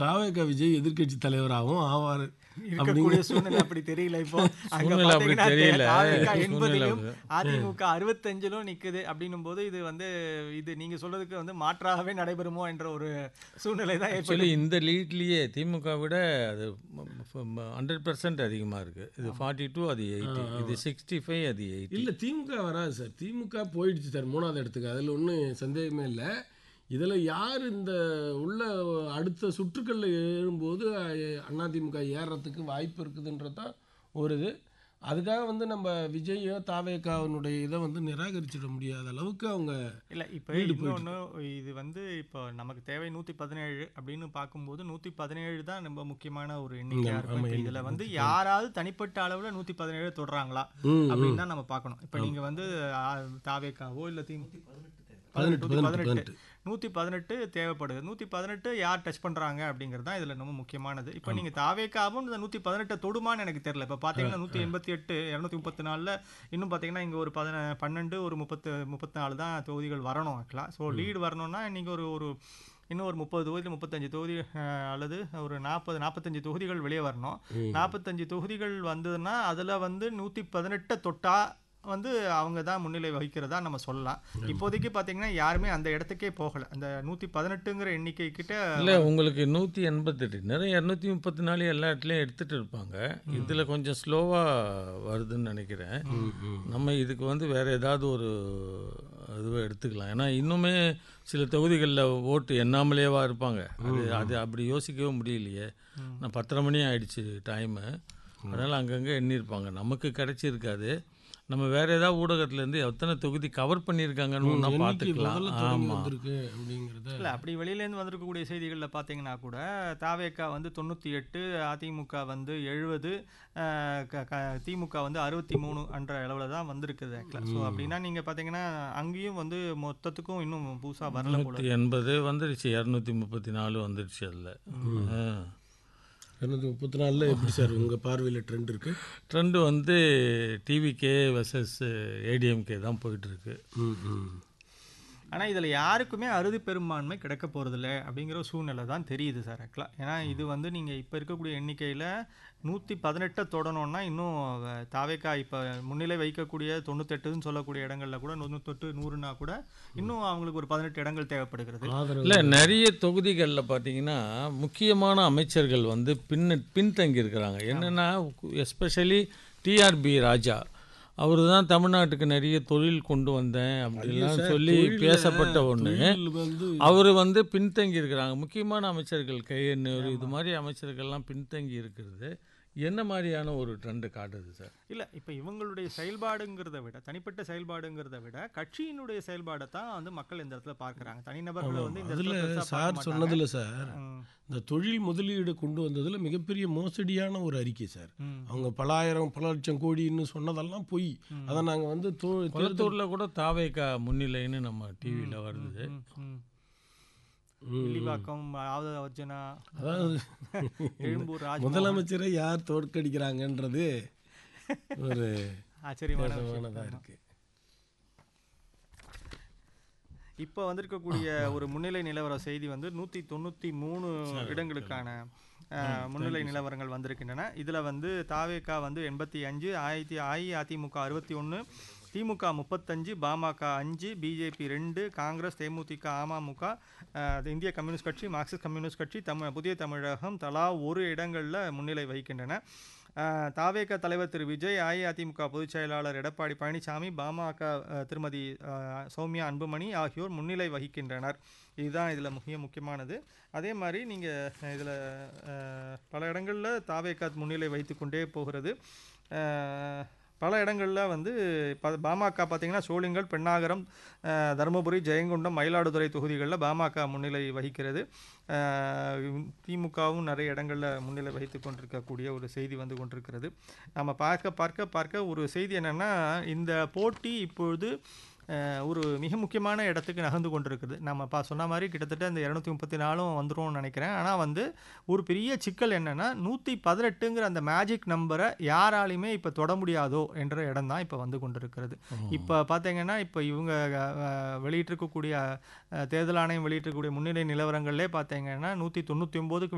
தாவேக விஜய் எதிர்க்கட்சி தலைவராகவும் ஆவார் இருக்கக்கூடிய சூழ்நிலை அப்படி தெரியல இப்போ அங்க சூழ்நிலை அப்படி பாத்தீங்கன்னா தெரியல. தாவேகா சூழ்நிலை எண்பதிலும் அப்படி. அதிமுக அறுபத்தஞ்சிலும் நிக்குது அப்படின்னும் போது இது வந்து இது நீங்க சொல்றதுக்கு வந்து மாற்றாகவே நடைபெறுமோ என்ற ஒரு சூழ்நிலை தான் ஏற்பட்டு ஆக்சுவலி இந்த லீட்லேயே திமுக விட அது ஹண்ட்ரட் பர்சன்ட் அதிகமாக இருக்குது இது ஃபார்ட்டி டூ அது எயிட்டி இது சிக்ஸ்டி ஃபைவ் அது எயிட்டி இல்லை திமுக வராது சார் திமுக போயிடுச்சு சார் மூணாவது இடத்துக்கு அதில் ஒன்றும் சந்தேகமே இல்லை இதில் யார் இந்த உள்ள அடுத்த சுற்றுக்களில் ஏறும்போது அஹ், அதிமுக ஏறுறதுக்கு வாய்ப்பு இருக்குதுன்றது தான் ஒரு இது அதுக்காக வந்து நம்ம விஜயோ தாவேக்காவினுடைய இதை வந்து நிராகரிச்சிட முடியாத அளவுக்கு அவங்க இல்ல இப்போ இன்னொன்று இது வந்து இப்போ நமக்கு தேவை நூற்றி பதினேழு அப்படின்னு பார்க்கும்போது நூற்றி பதினேழு தான் ரொம்ப முக்கியமான ஒரு எண்ணிக்கையாக இருக்கும் இப்போ இதில் வந்து யாராவது தனிப்பட்ட அளவில் நூற்றி பதினேழு தொடுறாங்களா ம், அப்படின்னு தான் நம்ம பார்க்கணும் இப்போ நீங்கள் வந்து ஆ, தாவேக்காவோ இல்லை தி பதினெட்டு, நூற்றி பதினெட்டு, பதினெட்டு நூற்றி பதினெட்டு தேவைப்படுது நூற்றி பதினெட்டு யார் டச் பண்ணுறாங்க அப்படிங்கிறது தான் இதில் ரொம்ப முக்கியமானது இப்போ நீங்கள் தாவேக்காவும் இந்த நூற்றி பதினெட்டை தொடுமான்னு எனக்கு தெரியல இப்போ பார்த்தீங்கன்னா நூற்றி எண்பத்தி எட்டு இரநூத்தி முப்பத்தி நாலில் இன்னும் பார்த்தீங்கன்னா இங்கே ஒரு பதின பன்னெண்டு ஒரு முப்பத்து முப்பத்தி நாலு தான் தொகுதிகள் வரணும் ஆக்சுவலாக ஸோ லீடு வரணும்னா நீங்கள் ஒரு ஒரு இன்னும் ஒரு முப்பது தொகுதி முப்பத்தஞ்சு தொகுதி அஹ், அல்லது ஒரு நாற்பது நாற்பத்தஞ்சு தொகுதிகள் வெளியே வரணும் நாற்பத்தஞ்சு தொகுதிகள் வந்ததுன்னா அதில் வந்து நூற்றி பதினெட்டை தொட்டா வந்து அவங்க தான் முன்னிலை வகிக்கிறதா நம்ம சொல்லலாம் இப்போதைக்கு பார்த்தீங்கன்னா யாருமே அந்த இடத்துக்கே போகலை அந்த நூற்றி பதினெட்டுங்கிற எண்ணிக்கை கிட்ட இல்லை உங்களுக்கு நூற்றி எண்பத்தெட்டு நிறைய இரநூத்தி முப்பத்தி நாலு எல்லா இடத்துலையும் எடுத்துகிட்டு இருப்பாங்க இதில் கொஞ்சம் ஸ்லோவாக வருதுன்னு நினைக்கிறேன் நம்ம இதுக்கு வந்து வேறு ஏதாவது ஒரு இதுவை எடுத்துக்கலாம் ஏன்னா இன்னுமே சில தொகுதிகளில் ஓட்டு எண்ணாமலேவா இருப்பாங்க அது அது அப்படி யோசிக்கவே முடியலையே நான் பத்தரை மணி ஆயிடுச்சு டைமு அதனால் அங்கங்கே எண்ணியிருப்பாங்க நமக்கு கிடைச்சிருக்காது நம்ம வேற ஏதாவது ஊடகத்துலேருந்து எத்தனை தொகுதி கவர் பண்ணியிருக்காங்கன்னு ஒன்றா எண்ணிக்கை பார்த்துக்கலாம் முதல்ல தொடங்கி ஆமாம் வந்திருக்கு அப்படிங்கிறத இல்லை அப்படி வெளியிலேருந்து வந்திருக்கக்கூடிய செய்திகளில் பார்த்தீங்கன்னா கூட தாவேக்கா வந்து தொண்ணூற்றி எட்டு அதிமுக வந்து எழுபது திமுக வந்து அறுபத்தி மூணு என்ற அளவில் தான் வந்திருக்குது ஆக்சுவலாக ஸோ அப்படின்னா நீங்கள் பார்த்தீங்கன்னா அங்கேயும் வந்து மொத்தத்துக்கும் இன்னும் புதுசாக வரல போல நூற்றி எண்பது வந்துடுச்சு இரநூத்தி முப்பத்தி நாலு வந்துடுச்சு அதில் இரநூத்தி முப்பத்தி நாலில் எப்படி சார் உங்கள் பார்வையில் ட்ரெண்ட் இருக்கு ட்ரெண்டு வந்து டிவிகே வெர்சஸ் ஏடிஎம்கே தான் போயிட்டுருக்கு ம் ம் ஆனால் இதில் யாருக்குமே அறுதி பெரும்பான்மை கிடைக்க போகிறதில்ல அப்படிங்கிற ஒரு சூழ்நிலை தான் தெரியுது சார் ஆக்சுவலாக ஏன்னா இது வந்து நீங்கள் இப்போ இருக்கக்கூடிய எண்ணிக்கையில் நூற்றி பதினெட்டை தொடணும்னா இன்னும் வ- தாவேக்கா இப்போ முன்னிலை வைக்கக்கூடிய தொண்ணூத்தெட்டுன்னு சொல்லக்கூடிய இடங்களில் கூட தொண்ணூத்தெட்டு நூறுனா கூட இன்னும் அவங்களுக்கு ஒரு பதினெட்டு இடங்கள் தேவைப்படுகிறது ஆதரவு இல்லை நிறைய தொகுதிகளில் பார்த்தீங்கன்னா முக்கியமான அமைச்சர்கள் வந்து பின்ன பின்தங்கி இருக்கிறாங்க என்னென்னா எஸ்பெஷலி டிஆர்பி ராஜா அவர் தான் தமிழ்நாட்டுக்கு நிறைய தொழில் கொண்டு வந்தேன் அப்படிலாம் சொல்லி பேசப்பட்ட ஒன்று தொழில் வந்து அவர் வந்து பின்தங்கி இருக்கிறாங்க முக்கியமான அமைச்சர்கள் கையெண்ணூர் இது மாதிரி அமைச்சர்கள்லாம் பின்தங்கி இருக்கிறது என்ன மாதிரியான ஒரு ட்ரெண்டு காட்டுது சார் இல்லை இப்போ இவங்களுடைய செயல்பாடுங்கிறத விட தனிப்பட்ட செயல்பாடுங்கிறத விட கட்சியினுடைய செயல்பாடை தான் வந்து மக்கள் இந்த இடத்துல பார்க்குறாங்க தனிநபர்களை வந்து இந்த இடத்துல அதில் பெருசா பார்க்க சார் மாட்டாங்க. சொன்னதில் சார் ம், இந்த தொழில் முதலீடு கொண்டு வந்ததில் மிகப்பெரிய மோசடியான ஒரு அறிக்கை சார் ம். அவங்க பல ஆயிரம் பல லட்சம் கோடின்னு சொன்னதெல்லாம் பொய் அதை நாங்கள் வந்து தோ- தேர்தல் குளத்தூரில் கூட தாவேக்கா முன்னிலைன்னு நம்ம டிவியில் வருது ம், ம். வில்லிவாக்கம் ஆவத அர்ஜுனா அதாவது எழும்பூர் ராஜ் முதலமைச்சரை யார் தோற்கடிக்கிறாங்கன்றது ஒரு ஆச்சரியமான விஷயம். விதமானதாக இருக்கு இப்போ வந்திருக்கக்கூடிய ஒரு முன்னிலை நிலவர செய்தி வந்து நூற்றி தொண்ணூற்றி மூணு இடங்களுக்கான அஹ், முன்னிலை நிலவரங்கள் வந்திருக்கின்றன இதில் வந்து தாவேகா வந்து எண்பத்தி அஞ்சு ஆயிரத்தி அஇஅதிமுக அறுபத்தி ஒன்று திமுக முப்பத்தஞ்சு பாமக அஞ்சு பிஜேபி ரெண்டு காங்கிரஸ் தேமுதிக அமமுக அஹ், இந்திய கம்யூனிஸ்ட் கட்சி மார்க்சிஸ்ட் கம்யூனிஸ்ட் கட்சி தமிழ் புதிய தமிழகம் தலா ஒரு இடங்களில் முன்னிலை வகிக்கின்றன அஹ், தாவேக தலைவர் திரு விஜய் அஇஅதிமுக பொதுச் செயலாளர் எடப்பாடி பழனிசாமி பாமக அஹ், திருமதி அஹ், சௌமியா அன்புமணி ஆகியோர் முன்னிலை வகிக்கின்றனர் இதுதான் இதில் முக்கிய முக்கியமானது அதே மாதிரி நீங்கள் இதில் பல இடங்களில் தாவேகா முன்னிலை வைத்து கொண்டே போகிறது அஹ், பல இடங்களில் வந்து ப பாமக பார்த்தீங்கன்னா சோளிங்கல் பெண்ணாகரம் அஹ், தருமபுரி ஜெயங்கொண்டம் மயிலாடுதுறை தொகுதிகளில் பாமக முன்னிலை வகிக்கிறது அஹ், திமுகவும் நிறைய இடங்களில் முன்னிலை வகித்து கொண்டிருக்கக்கூடிய ஒரு செய்தி வந்து கொண்டிருக்கிறது நம்ம பார்க்க பார்க்க பார்க்க ஒரு செய்தி என்னென்னா இந்த போட்டி இப்பொழுது அஹ், ஒரு மிக முக்கியமான இடத்துக்கு நகர்ந்து கொண்டிருக்குது நம்ம பா சொன்ன மாதிரி கிட்டத்தட்ட இந்த இரநூத்தி முப்பத்தி நாலும் வந்துரும்னு நினைக்கிறேன் ஆனால் வந்து ஒரு பெரிய சிக்கல் என்னென்னா நூற்றி பதினெட்டுங்கிற அந்த மேஜிக் நம்பரை யாராலையுமே இப்போ தொட முடியாதோ என்ற இடம் தான் இப்போ வந்து கொண்டிருக்கிறது இப்போ பார்த்தீங்கன்னா இப்போ இவங்க அஹ், வெளியிட்டிருக்கக்கூடிய அஹ், தேர்தல் ஆணையம் வெளியிட்டிருக்கக்கூடிய முன்னிலை நிலவரங்கள்லே பார்த்தீங்கன்னா நூற்றி தொண்ணூற்றி ஒம்போதுக்கு